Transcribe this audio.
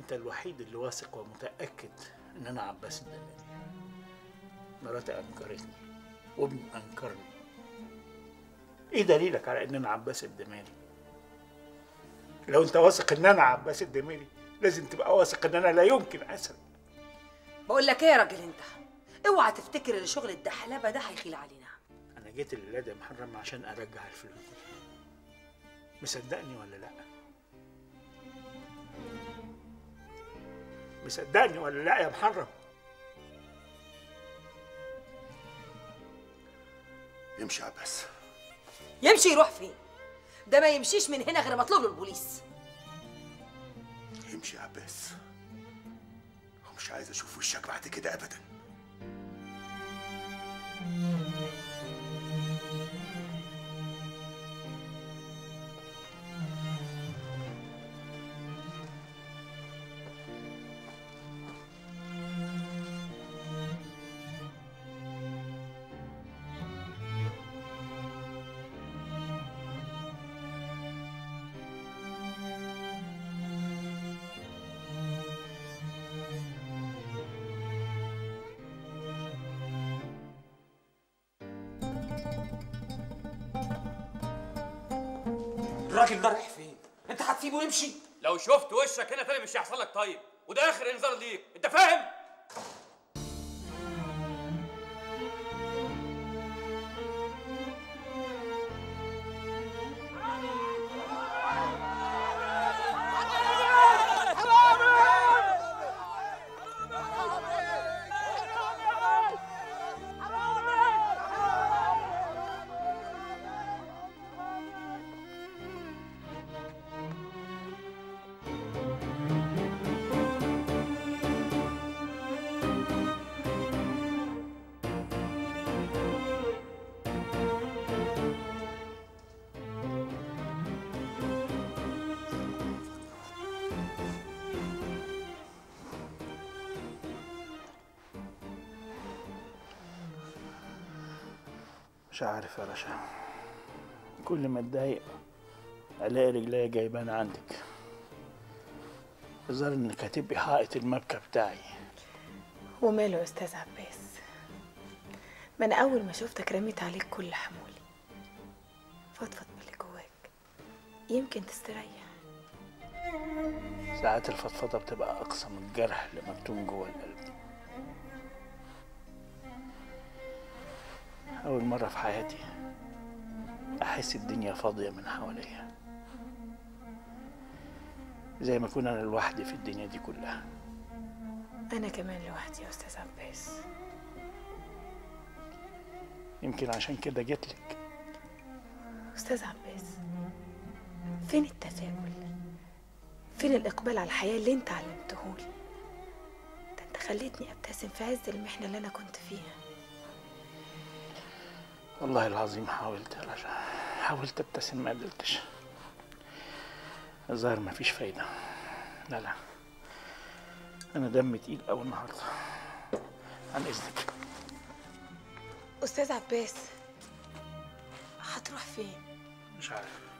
انت الوحيد اللي واثق ومتاكد ان انا عباس الدماري مراتي انكرتني وابني انكرني ايه دليلك على ان انا عباس الدماري لو انت واثق ان انا عباس الدماري لازم تبقى واثق ان انا لا يمكن اسرق بقول لك ايه يا راجل انت اوعى تفتكر ان شغل الدحلبه ده هيخيل علينا انا جيت الليله يا محرم عشان ارجع الفلوس دي مصدقني ولا لا مصدقني ولا لا يا محرم يمشي يا عباس يمشي يروح فين ده ما يمشيش من هنا غير ما اطلب له البوليس يمشي يا عباس ومش عايز اشوف وشك بعد كده ابدا الراجل ده رايح فين؟ انت هتسيبه يمشي؟ لو شفت وشك هنا تاني مش هيحصل لك طيب وده اخر انذار ليك انت فاهم مش عارف يا رشا كل ما اتضايق الاقي رجليا جايبانه عندك الظاهر انك هتبقي حائط المبكى بتاعي وماله يا استاذ عباس ما انا اول ما شفتك رميت عليك كل حمولي فضفض من اللي جواك يمكن تستريح ساعات الفضفضه بتبقى اقصى من الجرح اللي مكتوم جوه القلب اول مره في حياتي احس الدنيا فاضيه من حواليا زي ما اكون انا لوحدي في الدنيا دي كلها انا كمان لوحدي يا استاذ عباس يمكن عشان كده جيتلك استاذ عباس فين التفاؤل فين الاقبال على الحياه اللي انت علمتهولي ده انت خليتني ابتسم في عز المحنه اللي انا كنت فيها والله العظيم حاولت يا رجا حاولت ابتسم ما قدرتش الظاهر مفيش فايدة لا لا أنا دمي تقيل أوي النهاردة عن إذنك استاذ عباس هتروح فين مش عارف